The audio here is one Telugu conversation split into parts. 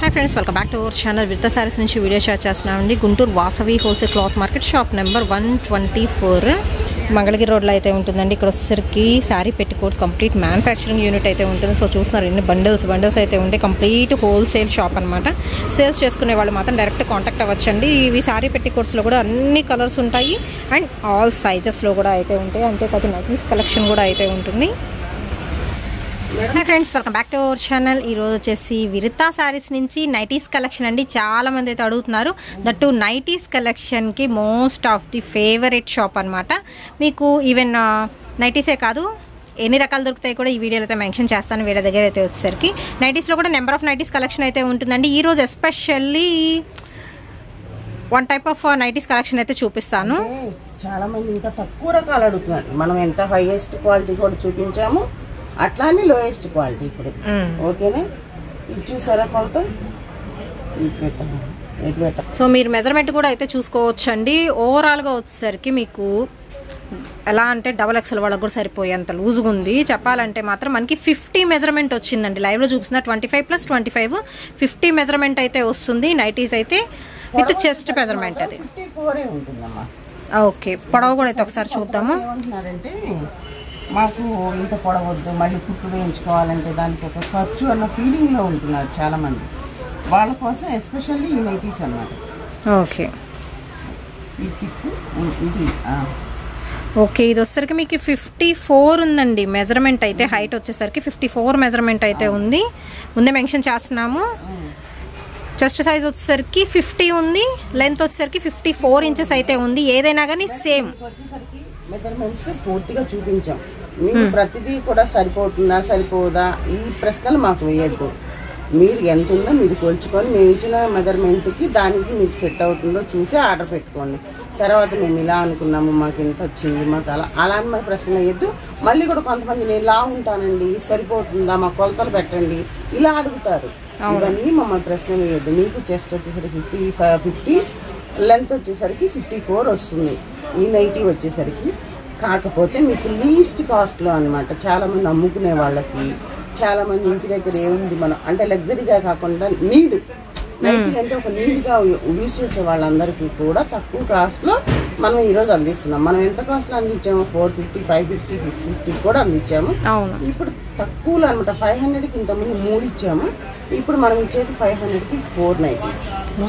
Hi friends welcome back to our channel with saris నుంచి వీడియో షేర్ చేస్తున్నామండి Guntur Vasavi wholesale cloth market shop number one twenty four Mangalagiri రోడ్లో అయితే ఉంటుందండి ఇక్కడ వచ్చేసరికి sari petticoats complete manufacturing unit అయితే ఉంటుంది సో చూస్తున్నారు ఎన్ని బండిల్స్ బండిల్స్ అయితే ఉంటాయి కంప్లీట్ హోల్సేల్ షాప్ అనమాట సేల్స్ చేసుకునే వాళ్ళు మాత్రం డైరెక్ట్ కాంటాక్ట్ అవ్వచ్చండి ఇవి శారీ పెట్టుకోట్స్లో కూడా అన్ని కలర్స్ ఉంటాయి అండ్ ఆల్ సైజెస్లో కూడా అయితే ఉంటాయి అంతేకాదు నైటీస్ కలెక్షన్ కూడా అయితే ఉంటుంది hi friends welcome back to our channel ఈరోజు వచ్చేసి విరితా శారీస్ నుంచి నైటీస్ కలెక్షన్ అండి చాలా మంది అయితే అడుగుతున్నారు దట్టు నైటీస్ కలెక్షన్కి most of the favourite shop అనమాట మీకు ఈవెన్ నైటీసే కాదు ఎన్ని రకాలు దొరుకుతాయి కూడా ఈ వీడియోలో అయితే మెన్షన్ చేస్తాను వీళ్ళ దగ్గర అయితే వచ్చేసరికి నైటీస్లో కూడా నెంబర్ ఆఫ్ నైటీస్ కలెక్షన్ అయితే ఉంటుందండి ఈరోజు especially one type of nighties collection అయితే చూపిస్తాను అంటే చాలా మంది ఇంకా తక్కువ రకాలు అడుగుతున్నారు మనం ఎంత హైయెస్ట్ క్వాలిటీ కూడా చూపించాము అట్లానే లోయెస్ట్ క్వాలిటీ ఇప్పుడు మ్మ్. ఓకేనా ఇది చూసారా కొంత ఇది పెట్టాము ఇది పెట్టాము సో మీరు మెజర్మెంట్ కూడా అయితే చూసుకోవచ్చు అండి ఓవరాల్గా వచ్చేసరికి మీకు ఎలా అంటే డబల్ ఎక్స్ఎల్ వాళ్ళకి కూడా సరిపోయేంత లూజ్గా ఉంది చెప్పాలంటే మాత్రం మనకి ఫిఫ్టీ మెజర్మెంట్ వచ్చిందండి లైవ్లో చూపిస్తున్న twenty five plus twenty five fifty measurement అయితే వస్తుంది నైటీస్ అయితే విత్ చెస్ట్ మెజర్మెంట్ అది ఫిఫ్టీ ఫోరే ఉంటుందమ్మా ఓకే పొడవు కూడా అయితే ఒకసారి చూద్దాము ఏమంటున్నారంటే మాకు ఇంత పొడవద్దు మళ్ళీ కుట్టు వేయించుకోవాలంటే దానికి ఒక ఖర్చు అన్న ఫీలింగ్లో ఉంటున్నారు చాలా మంది వాళ్ళ కోసం ఎస్పెషల్లీ ఈ నైటీస్ అన్నమాట ఓకే ఈ తిక్కు ఇది ఆ. ఓకే ఇది వచ్చేసరికి మీకు ఫిఫ్టీ ఫోర్ ఉందండి మెజర్మెంట్ అయితే హైట్ వచ్చేసరికి ఫిఫ్టీ ఫోర్ మెజర్మెంట్ అయితే ఉంది ముందే మెన్షన్ చేస్తున్నాము చెస్ట్ సైజ్ వచ్చేసరికి ఫిఫ్టీ ఉంది లెంత్ వచ్చేసరికి ఫిఫ్టీ ఫోర్ ఇంచెస్ అయితే ఉంది ఏదైనా కానీ సేమ్ మీకు వచ్చేసరికి మెజర్మెంట్స్ పూర్తిగా చూపించాం మీకు ప్రతిదీ కూడా సరిపోతుందా సరిపోదా ఈ ప్రశ్నలు మాకు వేయద్దు మీరు ఎంత ఉందో మీరు కొలుచుకొని మేము ఇచ్చిన మెజర్మెంట్కి దానికి మీకు సెట్ అవుతుందో చూసి ఆర్డర్ పెట్టుకోండి తర్వాత మేము ఇలా అనుకున్నాము మాకు ఎంత వచ్చింది మాకు అలా అలా అని మరి ప్రశ్న వేయద్దు మళ్ళీ కూడా కొంతమంది నేను ఇలా ఉంటానండి సరిపోతుందా మా కొలతలు పెట్టండి ఇలా అడుగుతారు ఇవన్నీ మమ్మల్ని ప్రశ్న వేయద్దు మీకు చెస్ట్ వచ్చేసరికి ఫిఫ్టీ ఫిఫ్టీ లెంత్ వచ్చేసరికి ఫిఫ్టీ ఫోర్ వస్తుంది ఈ నైటీ వచ్చేసరికి కాకపోతే మీకు లీస్ట్ కాస్ట్లో అనమాట చాలా మంది అమ్ముకునే వాళ్ళకి చాలా మంది ఇంటి దగ్గర ఏముంది మనం అంటే లగ్జరీగా కాకుండా నీడ్ నైటీ అంటే ఒక నీడ్గా యూజ్ చేసే వాళ్ళందరికీ కూడా తక్కువ కాస్ట్లో మనం ఈరోజు అందిస్తున్నాం మనం ఎంత కాస్ట్లో అందించాము four fifty five fifty six fifty కూడా అందించాము అవును ఇప్పుడు తక్కువలో అనమాట ఫైవ్ హండ్రెడ్కి ఇంతకుముందు మూడు ఇచ్చాము ఇప్పుడు మనం ఇచ్చేది ఫైవ్ హండ్రెడ్కి four nighties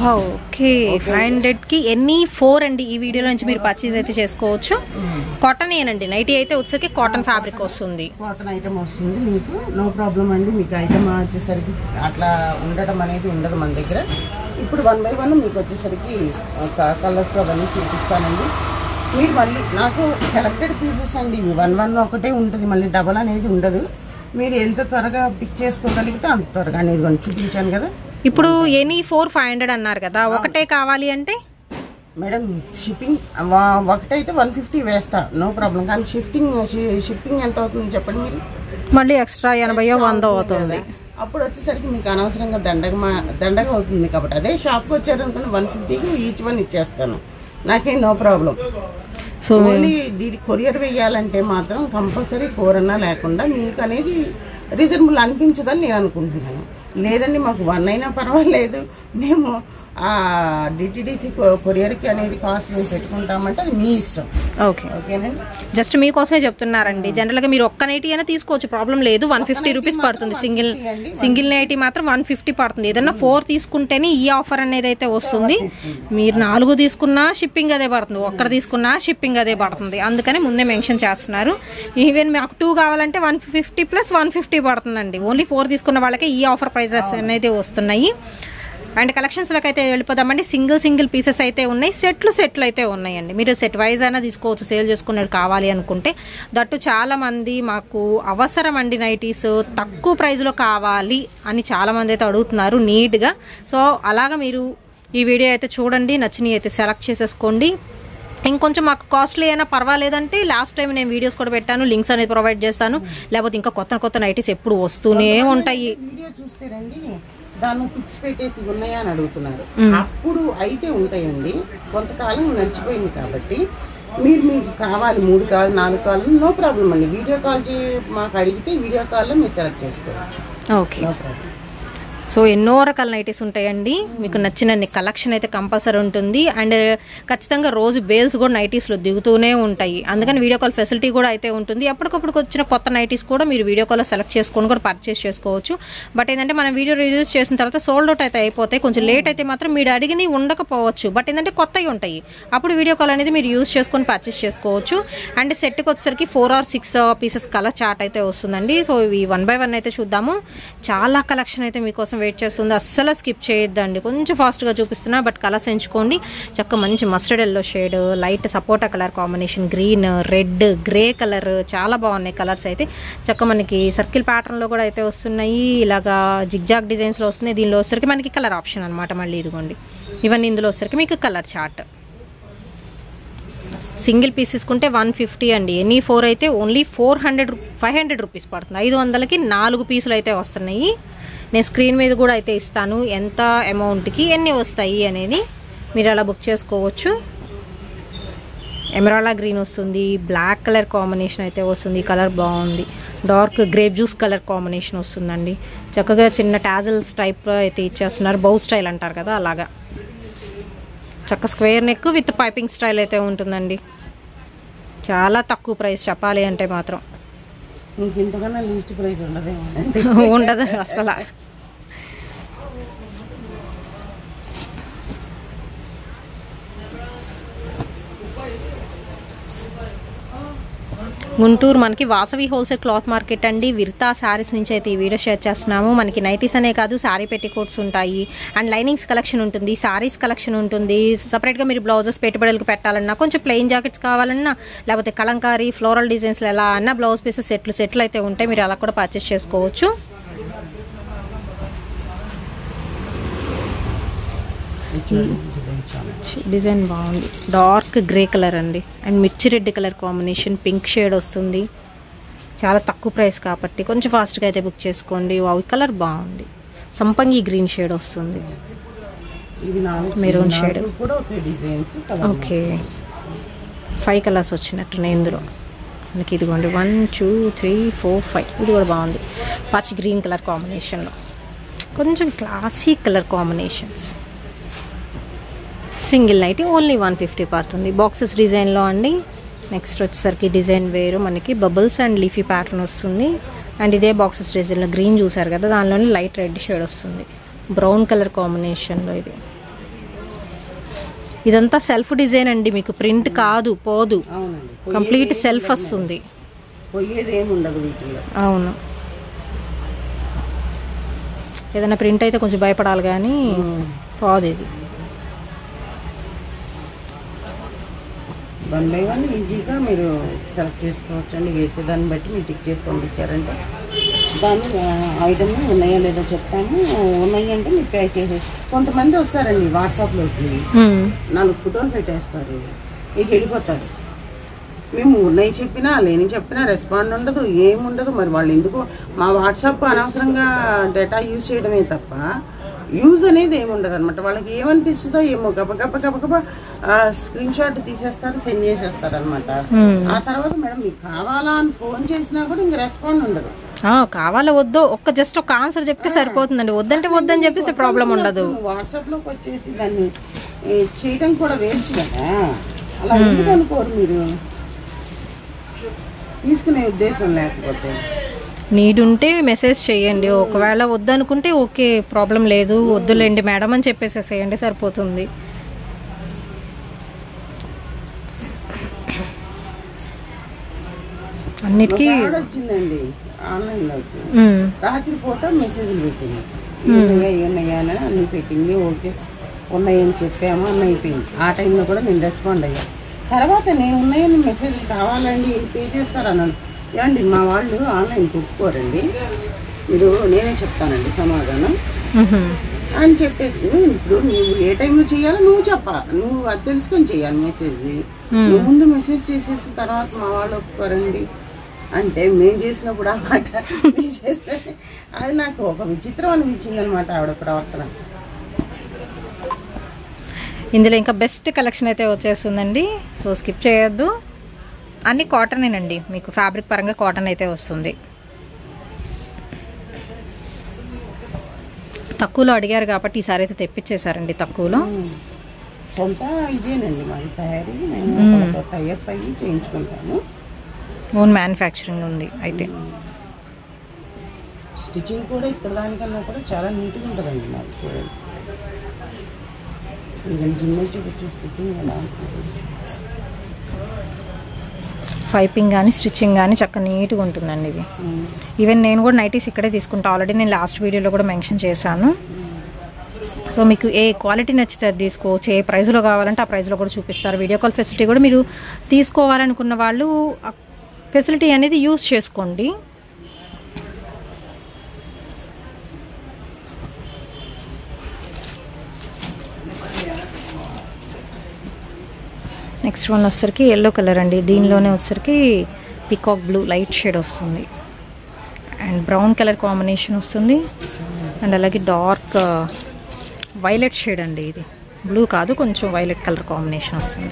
okay five hundred కి ఎన్ని ఫోర్ అండి ఈ వీడియోలో నుంచి మీరు పర్చేజ్ అయితే చేసుకోవచ్చు కాటన్ ఏనండి నైటీ అయితే వచ్చేసరికి కాటన్ ఫ్యాబ్రిక్ వస్తుంది కాటన్ ఐటమ్ వస్తుంది మీకు నో ప్రాబ్లం అండి మీకు ఐటమ్ వచ్చేసరికి అట్లా ఉండడం అనేది ఉండదు మన దగ్గర ఇప్పుడు వన్ బై వన్ మీకు వచ్చేసరికి కలర్స్ అవన్నీ చూపిస్తానండి మీరు మళ్ళీ నాకు సెలెక్టెడ్ పీసెస్ అండి ఇవి వన్ వన్ ఒకటే ఉంటుంది మళ్ళీ డబల్ అనేది ఉండదు మీరు ఎంత త్వరగా పిక్ చేసుకోగలిగితే అంత త్వరగా అనేది కొన్ని చూపించాను కదా ఇప్పుడు ఎనీ ఫోర్ ఫైవ్ హండ్రెడ్ అన్నారు కదా ఒకటే కావాలి అంటే మేడం షిప్పింగ్ ఒకటైతే వన్ ఫిఫ్టీ వేస్తా నో ప్రాబ్లం కానీ షిఫ్టింగ్ షిప్పింగ్ ఎంత అవుతుంది చెప్పండి మీరు మళ్ళీ ఎక్స్ట్రా ఎనభైయో వందో అవుతుంది అప్పుడు వచ్చేసరికి మీకు అనవసరంగా దండగ మా దండగ అవుతుంది కాబట్టి అదే షాప్కి వచ్చారనుకున్న వన్ ఫిఫ్టీకి ఈచ్ వన్ ఇచ్చేస్తాను నాకేం no problem so only courier వేయాలంటే మాత్రం కంపల్సరీ ఫోర్ అన్నా లేకుండా మీకు అనేది రీజనబుల్ అనిపించదని నేను అనుకుంటున్నాను లేదండి మాకు వన్ అయినా పర్వాలేదు మేము ఆ డిటిడిసి కొరియర్కి అనేది కాస్ట్ మేము పెట్టుకుంటామంటే అది మీ ఇష్టం ఓకే ఓకేనండి జస్ట్ మీకోసమే చెప్తున్నారండి జనరల్ గా మీరు ఒక్క నైటీ అయినా తీసుకోవచ్చు ప్రాబ్లం లేదు వన్ ఫిఫ్టీ రూపీస్ పడుతుంది సింగిల్ సింగిల్ నైటీ మాత్రం వన్ ఫిఫ్టీ పడుతుంది ఏదన్నా ఫోర్ తీసుకుంటేనే ఈ ఆఫర్ అనేది అయితే వస్తుంది మీరు నాలుగు తీసుకున్నా షిప్పింగ్ అదే పడుతుంది ఒక్కడ తీసుకున్నా షిప్పింగ్ అదే పడుతుంది అందుకని ముందే మెన్షన్ చేస్తున్నారు ఈవెన్ మాకు టూ కావాలంటే one fifty plus one fifty పడుతుందండి ఓన్లీ ఫోర్ తీసుకున్న వాళ్ళకి ఈ ఆఫర్ ప్రైజెస్ అనేది వస్తున్నాయి అండ్ కలెక్షన్స్లోకి అయితే వెళ్ళిపోదామండి సింగిల్ సింగిల్ పీసెస్ అయితే ఉన్నాయి సెట్లు సెట్లు అయితే ఉన్నాయండి మీరు సెట్ వైజ్ అయినా తీసుకోవచ్చు సేల్ చేసుకునేది కావాలి అనుకుంటే దట్టు చాలా మంది మాకు అవసరం అండి నైటీస్ తక్కువ ప్రైస్లో కావాలి అని చాలా మంది అయితే అడుగుతున్నారు నీట్గా సో అలాగా మీరు ఈ వీడియో అయితే చూడండి నచ్చినవి అయితే సెలెక్ట్ చేసేసుకోండి ఇంకొంచెం మాకు కాస్ట్లీ అయినా పర్వాలేదంటే లాస్ట్ టైం నేను వీడియోస్ కూడా పెట్టాను లింక్స్ అనేది ప్రొవైడ్ చేస్తాను లేకపోతే ఇంకా కొత్త కొత్త నైటీస్ ఎప్పుడు వస్తూనే ఉంటాయి వీడియో చూస్తే రండి దాన్ని పిక్స్ పెట్టేసి ఉన్నాయా అని అడుగుతున్నారు అప్పుడు అయితే ఉంటాయండి కొంతకాలం నడిచిపోయింది కాబట్టి మీరు మీకు కావాలి మూడు కావాలి నాలుగు కావాలి నో ప్రాబ్లం అండి వీడియో కాల్ చే మాకు అడిగితే వీడియో కాల్లో మీరు సెలెక్ట్ చేసుకోవచ్చు ఓకే నో ప్రాబ్లం సో ఎన్నో రకాల నైటీస్ ఉంటాయండి మీకు నచ్చిన కలెక్షన్ అయితే కంపల్సరీ ఉంటుంది అండ్ ఖచ్చితంగా రోజు బేల్స్ కూడా నైటీస్లో దిగుతూనే ఉంటాయి అందుకని వీడియో కాల్ ఫెసిలిటీ కూడా అయితే ఉంటుంది ఎప్పటికప్పుడు వచ్చిన కొత్త నైటీస్ కూడా మీరు వీడియో కాల్లో సెలెక్ట్ చేసుకొని కూడా పర్చేస్ చేసుకోవచ్చు బట్ ఏంటంటే మనం వీడియో రిలీజ్ చేసిన తర్వాత సోల్డ్ అవుట్ అయితే అయిపోతాయి కొంచెం లేట్ అయితే మాత్రం మీరు అడిగినవి ఉండకపోవచ్చు బట్ ఏంటంటే కొత్తవి ఉంటాయి అప్పుడు వీడియో కాల్ అనేది మీరు యూస్ చేసుకొని పర్చేస్ చేసుకోవచ్చు అండ్ సెట్కి వచ్చేసరికి four or six pieces colour chart అయితే వస్తుందండి సో ఇవి వన్ బై వన్ అయితే చూద్దాము చాలా కలెక్షన్ అయితే మీకోసం వెయిట్ చేస్తుంది అస్సలు స్కిప్ చేయొద్దండి కొంచెం ఫాస్ట్గా చూపిస్తున్నా బట్ కలర్స్ ఎంచుకోండి చక్క మంచి mustard yellow shade light sapota colour combination green red grey colour చాలా బాగున్నాయి కలర్స్ అయితే చక్క మనకి సర్కిల్ ప్యాటర్న్లో కూడా అయితే వస్తున్నాయి ఇలాగా జిగ్జాగ్ డిజైన్స్లో వస్తున్నాయి దీనిలో వచ్చరికి మనకి కలర్ ఆప్షన్ అనమాట మళ్ళీ ఇదిగోండి ఇవన్నీ ఇందులో వచ్చరికి మీకు కలర్ చార్ట్ సింగిల్ పీస్ తీసుకుంటే వన్ ఫిఫ్టీ అండి ఎనీ ఫోర్ అయితే only four hundred five hundred rupees పడుతుంది ఐదు వందలకి నాలుగు పీసులు అయితే వస్తున్నాయి నేను స్క్రీన్ మీద కూడా అయితే ఇస్తాను ఎంత అమౌంట్కి ఎన్ని వస్తాయి అనేది మీరు అలా బుక్ చేసుకోవచ్చు ఎమరాలా గ్రీన్ వస్తుంది బ్లాక్ కలర్ కాంబినేషన్ అయితే వస్తుంది కలర్ బాగుంది dark grape juice colour combination వస్తుందండి చక్కగా చిన్న టాజల్స్ టైప్ అయితే ఇచ్చేస్తున్నారు బౌ స్టైల్ అంటారు కదా అలాగా చక్క square neck with piping style అయితే ఉంటుందండి చాలా తక్కువ ప్రైస్ చెప్పాలి అంటే మాత్రం మీకు ఇంతకన్నా లీస్ట్ ప్రైస్ ఉండదేమో ఉండదు అసలు గుంటూరు మనకి వాసవి హోల్సేల్ క్లాత్ మార్కెట్ అండి విర్తా శారీస్ నుంచి అయితే ఈ వీడియో షేర్ చేస్తున్నాము మనకి నైటీస్ అనే కాదు శారీ పెట్టికోట్స్ ఉంటాయి అండ్ లైనింగ్స్ కలెక్షన్ ఉంటుంది శారీస్ కలెక్షన్ ఉంటుంది సపరేట్గా మీరు బ్లౌజెస్ పెట్టుబడులకు పెట్టాలన్నా కొంచెం ప్లెయిన్ జాకెట్స్ కావాలన్నా లేకపోతే కలంకారీ ఫ్లోరల్ డిజైన్స్లో ఎలా అన్నా బ్లౌజ్ పీసెస్ సెట్లు సెట్లు అయితే ఉంటాయి మీరు అలా కూడా పర్చేస్ చేసుకోవచ్చు డిజైన్ చాలా డిజైన్ బాగుంది డార్క్ గ్రే కలర్ అండి అండ్ మిర్చి red colour combination pink shade వస్తుంది చాలా తక్కువ ప్రైస్ కాబట్టి కొంచెం ఫాస్ట్గా అయితే బుక్ చేసుకోండి వావ్ కలర్ బాగుంది సంపంగి గ్రీన్ షేడ్ వస్తుంది ఇవి నాలుగు Maroon నాలుగు shade. కూడా ఒకే designs colour okay five colours వచ్చినట్టున్నాయి ఇందులో మనకి ఇదిగోండి one two three four five ఇది కూడా బాగుంది పచ్చి గ్రీన్ కలర్ కాంబినేషన్లో కొంచెం classy colour combinations single night only one fifty పడుతుంది బాక్సెస్ డిజైన్లో అండి నెక్స్ట్ వచ్చేసరికి డిజైన్ వేరు మనకి బబుల్స్ అండ్ లీఫీ ప్యాటర్న్ వస్తుంది అండ్ ఇదే బాక్సెస్ డిజైన్లో గ్రీన్ చూసారు కదా దానిలోనే లైట్ రెడ్ షేడ్ వస్తుంది బ్రౌన్ కలర్ కాంబినేషన్లో ఇది ఇదంతా సెల్ఫ్ డిజైన్ అండి మీకు ప్రింట్ కాదు పోదు అవునండి కంప్లీట్ సెల్ఫ్ వస్తుంది పోయేది ఏమి ఉండదు వీటిలో అవును ఏదైనా ప్రింట్ అయితే కొంచెం భయపడాలి కానీ పోదు ఇది వన్ బై వన్ ఈజీగా మీరు సెలెక్ట్ చేసుకోవచ్చు అండి వేసేదాన్ని బట్టి మీరు టిక్ చేసి పంపించారంటే దాన్ని ఐటమ్ ఉన్నాయో లేదో చెప్తాము ఉన్నాయి అంటే మీరు పే చేసేసి కొంతమంది వస్తారండి వాట్సాప్లోకి మ్మ్. నాలుగు ఫోటోలు పెట్టేస్తారు ఇక వెళ్ళిపోతారు మేము ఉన్నాయి చెప్పినా లేని చెప్పినా రెస్పాండ్ ఉండదు ఏముండదు మరి వాళ్ళు ఎందుకు మా వాట్సాప్ అనవసరంగా డేటా యూజ్ చేయడమే తప్ప యూజ్ అనేది ఏముండదు అనమాట వాళ్ళకి ఏమనిపిస్తుందో ఏమో గబ గబ గబ గబ స్క్రీన్ షాట్ తీసేస్తారు సెండ్ చేసేస్తారు అనమాట మ్మ్. ఆ తర్వాత మేడం మీకు కావాలా అని ఫోన్ చేసినా కూడా ఇంక రెస్పాండ్ ఉండదు ఆ, కావాలా వద్దో ఒక్క జస్ట్ ఒక ఆన్సర్ చెప్తే సరిపోతుందండి వద్దంటే వద్దని చెప్పేస్తే ప్రాబ్లం ఉండదు వాట్సాప్ లోకి వచ్చేసి దాన్ని ఏ, చేయడం కూడా వేస్ట్ కదా అలా ఎందుకు అనుకోరు మీరు తీసుకునే ఉద్దేశం లేకపోతే నీడ్ ఉంటే మెసేజ్ చేయండి ఒకవేళ వద్దనుకుంటే ఓకే ప్రాబ్లం లేదు వద్దులేండి మేడం అని చెప్పేసేసేయండి సరిపోతుంది అన్నిటికీ ఒక ఆవిడ వచ్చిందండి ఆన్లైన్ లోకి మ్మ్. రాత్రి పూట మెసేజ్లు పెట్టింది ఇవన్నయ్యా ఇవన్నయ్యా అని అన్ని పెట్టింది ఓకే ఉన్నాయని చెప్పాము అన్న అయిపోయింది ఆ టైంలో కూడా నేను రెస్పాండ్ అయ్యా తర్వాత నేను ఉన్నాయని మెసేజ్ కావాలండి పే చేస్తారన్నాను ఏమండి మా వాళ్ళు ఆన్లైన్ కొట్టుకోరండి మీరు నేనే చెప్తానండి సమాధానం మ్హూ. అని చెప్పేసి నువ్వు ఇప్పుడు నువ్వు ఏ టైంలో చేయాలో నువ్వు చెప్పాలి నువ్వు అది తెలుసుకొని చేయాలి మెసేజ్ నువ్వు ముందు మెసేజ్ చేసేసిన తర్వాత మా వాళ్ళు ఒప్పుకోరండి అంటే మేము చేసినప్పుడు ఆ మాట మీరు చేస్తే అది నాకు ఒక విచిత్రం అనిపించింది అనమాట ఆవిడ ప్రవర్తన ఇందులో ఇంకా బెస్ట్ కలెక్షన్ అయితే వచ్చేస్తుందండి సో స్కిప్ చేయొద్దు అన్ని కాటనేనండి మీకు ఫ్యాబ్రిక్ పరంగా కాటన్ అయితే వస్తుంది తక్కువలో అడిగారు కాబట్టి ఈసారి అయితే తెప్పించేశారండి తక్కువలో సొంత ఇదేనండి మాది తయారీ నేను టైప్ అయ్యి చేయించుకుంటాను ఓన్ మ్యానుఫ్యాక్చరింగ్ ఉంది అయితే స్టిచ్చింగ్ కూడా ఇక్కడ దానికన్నా కూడా చాలా నీట్గా ఉంటుందండి మాది చూడండి ఇది జిమ్ చూపించు స్టిచ్చింగ్ ఎలా ఉంటుంది పైపింగ్ కానీ స్టిచ్చింగ్ కానీ చక్కగా నీట్గా ఉంటుందండి ఇది ఉమ్. ఈవెన్ నేను కూడా నైటీస్ ఇక్కడే తీసుకుంటా ఆల్రెడీ నేను లాస్ట్ వీడియోలో కూడా మెన్షన్ చేశాను సో మీకు ఏ క్వాలిటీ నచ్చితే అది తీసుకోవచ్చు ఏ ప్రైస్లో కావాలంటే ఆ ప్రైస్లో కూడా చూపిస్తారు వీడియో కాల్ ఫెసిలిటీ కూడా మీరు తీసుకోవాలనుకున్న వాళ్ళు ఫెసిలిటీ అనేది యూస్ చేసుకోండి నెక్స్ట్ వన్ వచ్చేసరికి ఎల్లో కలర్ అండి దీనిలోనే వచ్చేసరికి పికాక్ బ్లూ లైట్ షేడ్ వస్తుంది అండ్ బ్రౌన్ కలర్ కాంబినేషన్ వస్తుంది అండ్ అలాగే డార్క్ వైలెట్ షేడ్ అండి ఇది బ్లూ కాదు కొంచెం వైలెట్ కలర్ కాంబినేషన్ వస్తుంది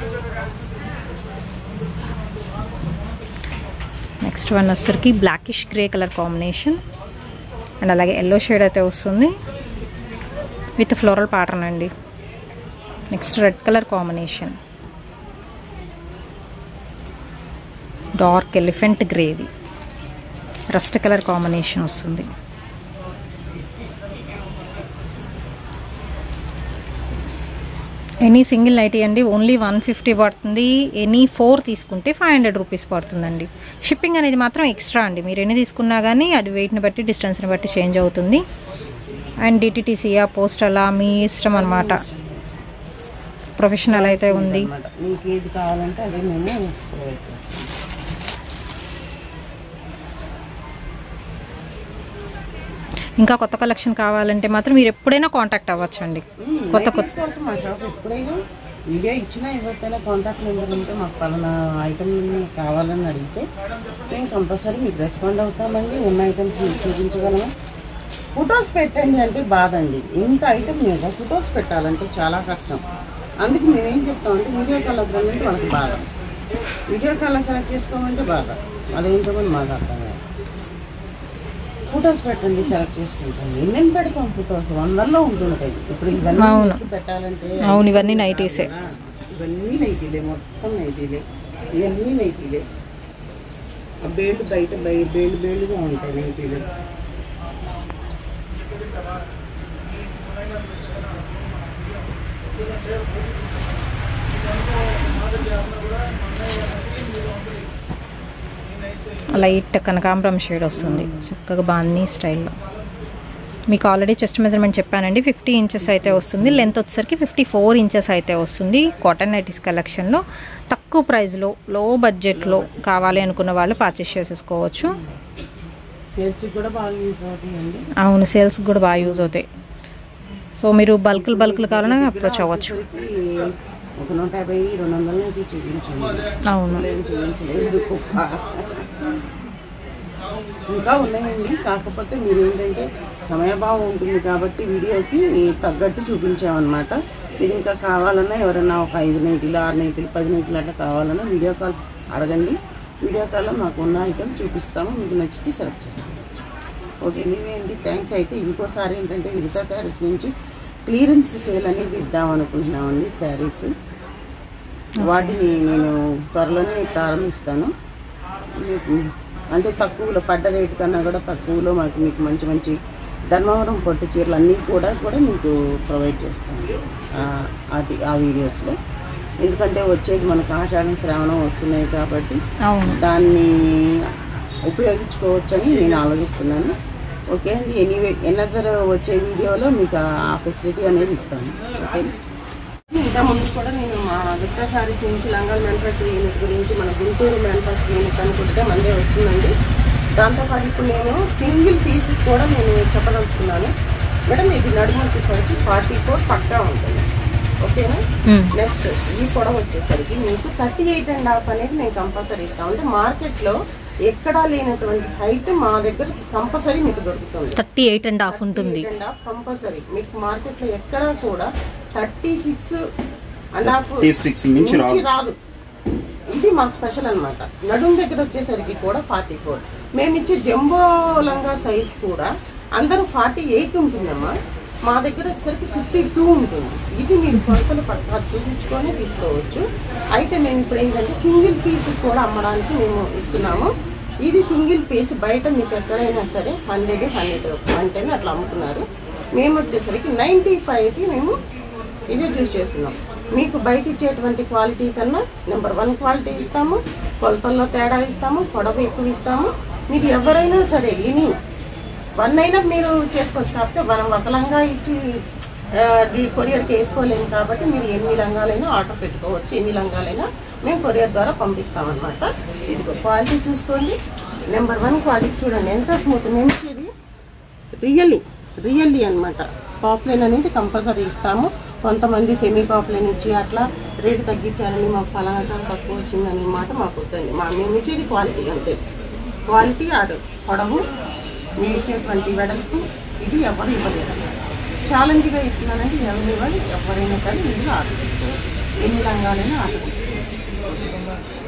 నెక్స్ట్ వన్ వచ్చేసరికి blackish grey colour combination and అలాగే ఎల్లో షేడ్ అయితే వస్తుంది విత్ ఫ్లోరల్ ప్యాటర్న్ అండి next red colour combination dark elephant గ్రేది రస్ట్ కలర్ కాంబినేషన్ వస్తుంది ఎనీ సింగిల్ నైటీ అండి ఓన్లీ వన్ ఫిఫ్టీ పడుతుంది ఎనీ ఫోర్ తీసుకుంటే ఫైవ్ హండ్రెడ్ రూపీస్ పడుతుందండి షిప్పింగ్ అనేది మాత్రం ఎక్స్ట్రా అండి మీరు ఎన్ని తీసుకున్నా కానీ అది వెయిట్ని బట్టి డిస్టెన్స్ని బట్టి చేంజ్ అవుతుంది అండ్ డిటిటీసీయా పోస్ట్ అలా మీ ఇష్టం అనమాట ప్రొఫెషనల్ అయితే ఉంది అన్నమాట. మీకు ఏది కావాలంటే అదే మేము ప్రొవైడ్ చేస్తాం ఇంకా కొత్త కలెక్షన్ కావాలంటే మాత్రం మీరు ఎప్పుడైనా కాంటాక్ట్ అవ్వచ్చండి కొత్త కొత్త Ladies కోసం మా షాప్ ఎప్పుడైనా వీడియో ఇచ్చినా ఇవ్వకపోయినా కాంటాక్ట్ నెంబర్ ఉంటే మాకు పలానా ఐటమ్ కావాలని అడిగితే మేము కంపల్సరీ మీకు రెస్పాండ్ అవుతామండి ఉన్న ఐటమ్స్ మీకు చూపించగలము ఫొటోస్ పెట్టండి అంటే బాధ అండి ఇంత ఐటమ్ మీద ఫొటోస్ పెట్టాలంటే చాలా కష్టం అందుకు మేమేం చెప్తామంటే వీడియో కాల్ అంటే వాళ్ళకి బాధ వీడియో కాల్ సెలెక్ట్ చేసుకోమంటే బాధ అదేంటో కూడా మాకు అర్థం కాదు ఫొటోస్ పెట్టండి సెలెక్ట్ చేసుకుంటాం ఎన్నెన్ని పెడతాం ఫొటోస్ వందల్లో ఉంటుంటాయి ఇప్పుడు ఇవన్నీ అవును. మీకు పెట్టాలంటే అవును ఇవన్నీ నైటీసే ఆ, ఇవన్నీ నైటీలే మొత్తం నైటీలే ఇవన్నీ నైటీలే ఆ బేళ్ళు బయట బయ బేళ్ళు బేళ్ళుగా ఉంటాయి నైటీలు లైట్ కనకాంబరం షేడ్ వస్తుంది చక్కగా బాగుంది స్టైల్లో మీకు ఆల్రెడీ చెస్ట్ మెజర్మెంట్ చెప్పానండి ఫిఫ్టీ ఇంచెస్ అయితే వస్తుంది లెంత్ వచ్చేసరికి ఫిఫ్టీ ఫోర్ ఇంచెస్ అయితే వస్తుంది కాటన్ నైటీస్ కలెక్షన్లో తక్కువ ప్రైస్లో లో బడ్జెట్లో కావాలి అనుకున్న వాళ్ళు పర్చేస్ చేసేసుకోవచ్చు సేల్స్ కూడా బాగా యూజ్ అవుతాయండి అవును సేల్స్ కూడా బాగా యూజ్ అవుతాయి సో మీరు బల్కులు బల్కులు కావాలన్నా అప్రోచ్ అవ్వచ్చు వచ్చేసరికి ఒక నూట యాభై రెండు వందల నైటీ చూపించండి అవును ఏం చూపించలేదు గొప్ప. ఇంకా ఉన్నాయండి కాకపోతే మీరు ఏంటంటే సమయభావం ఉంటుంది కాబట్టి వీడియోకి తగ్గట్టు చూపించామన్నమాట మీరు ఇంకా కావాలన్నా ఎవరైనా ఒక ఐదు నైటీలు ఆరు నైటీలు పది నైటీలు అట్లా కావాలన్నా వీడియో కాల్ అడగండి వీడియో కాల్లో మాకు ఉన్న ఐటమ్ చూపిస్తాము మీకు నచ్చితే సెలెక్ట్ చేసుకోవచ్చు ఓకే నీవే అండి థ్యాంక్స్ అయితే ఇంకోసారి ఏంటంటే విరితా శారీస్ నుంచి క్లియరెన్స్ సేల్ అనేది ఇద్దాం అనుకుంటున్నామండి శారీస్ వాటిని నేను త్వరలోనే ప్రారంభిస్తాను మీకు అంటే తక్కువలో పడ్డ రేటు కన్నా కూడా తక్కువలో మాకు మీకు మంచి మంచి ధర్మవరం పట్టు చీరలు అన్నీ కూడా కూడా మీకు ప్రొవైడ్ చేస్తాను ఆ, అది ఆ వీడియోస్లో ఎందుకంటే వచ్చేది మనకు ఆషాఢం శ్రావణం వస్తున్నాయి కాబట్టి అవును దాన్ని ఉపయోగించుకోవచ్చని నేను ఆలోచిస్తున్నాను ఓకే అండి ఎనీవే ఎనదర్ వచ్చే వీడియోలో మీకు ఆ ఫెసిలిటీ అనేది ఇస్తాను ఓకే ఇంకా ముందు కూడా నేను మా విత్తా సారీస్ నుంచి లంగాల్ మ్యానుఫ్యాక్చరింగ్ యూనిట్ గురించి మన గుంటూరు మ్యానుఫ్యాక్చరింగ్ యూనిట్ అనుకుంటే మందే వస్తుందండి దాంతోపాటు ఇప్పుడు నేను సింగిల్ పీస్ కూడా నేను చెప్పదలుచుకున్నాను మేడం ఇది నడుము వచ్చేసరికి ఫార్టీ ఫోర్ పక్కా ఉంటుంది ఓకేనా మ్మ్. నెక్స్ట్ ఈ పొడవు వచ్చేసరికి మీకు థర్టీ ఎయిట్ అండ్ హాఫ్ అనేది నేను కంపల్సరీ ఇస్తాను అంటే మార్కెట్లో ఎక్కడా లేనటువంటి హైట్ మా దగ్గర కంపల్సరీ మీకు దొరుకుతుంది థర్టీ ఎయిట్ అండ్ హాఫ్ ఉంటుంది అండ్ హాఫ్ కంపల్సరీ మీకు మార్కెట్ లో ఎక్కడా కూడా థర్టీ సిక్స్ అండ్ హాఫ్ 36 మించి రాదు. రాదు ఇది మా స్పెషల్ అన్నమాట నడుం దగ్గర వచ్చేసరికి కూడా ఫార్టీ ఫోర్ మేము ఇచ్చే జంబో లంగా సైజ్ కూడా అందరూ ఫార్టీ ఎయిట్ ఉంటుందమ్మా మా దగ్గర వచ్చేసరికి ఫిఫ్టీ టూ ఉంటుంది ఇది మీరు కొలతలు పక్కా చూపించుకొని తీసుకోవచ్చు అయితే మేము ఇప్పుడు ఏంటంటే సింగిల్ పీస్ కూడా అమ్మడానికి మేము ఇస్తున్నాము ఇది సింగిల్ పీస్ బయట మీకు ఎక్కడైనా సరే హండ్రెడ్ హండ్రెడ్ వన్ టెన్ అట్లా అమ్ముతున్నారు మేము వచ్చేసరికి నైంటీ ఫైవ్కి మేము ఇవి చూస్ చేస్తున్నాం మీకు బయట ఇచ్చేటువంటి క్వాలిటీ కన్నా నెంబర్ వన్ క్వాలిటీ ఇస్తాము కొలతల్లో తేడా ఇస్తాము పొడవు ఎక్కువ ఇస్తాము మీకు ఎవరైనా సరే ఇని వన్ అయినా మీరు చేసుకోవచ్చు కాకపోతే మనం ఒక లంగా ఇచ్చి ఆ, ఈ కొరియర్కి వేసుకోలేము కాబట్టి మీరు ఎన్ని లంగాలైనా ఆర్డర్ పెట్టుకోవచ్చు ఎన్ని లంగాలైనా మేము కొరియర్ ద్వారా పంపిస్తామన్నమాట ఇది క్వాలిటీ చూసుకోండి నెంబర్ వన్ క్వాలిటీ చూడండి ఎంత స్మూత్ మేము ఇది రియల్లీ రియల్లీ అన్నమాట పాపులైన్ అనేది కంపల్సరీ ఇస్తాము కొంతమంది సెమీ పాపులైన్ ఇచ్చి అట్లా రేటు తగ్గించారని మాకు ఫలానా చాలా తక్కువ వచ్చిందని మాట మాకు వద్దండి మా మేము ఇచ్చేది క్వాలిటీ అంతే క్వాలిటీ ఆడు పొడవు మేము ఇచ్చేటువంటి వెడల్పు ఇది ఎవరు ఇవ్వలేదు ఛాలెంజ్గా ఇస్తున్నానంటే ఎవరు ఇవ్వాలి ఎవరైనా సరే మీరు ఆర్డర్ పెట్టుకోవచ్చు ఎన్ని రంగాలైనా ఆర్డర్ పెట్టుకోవచ్చు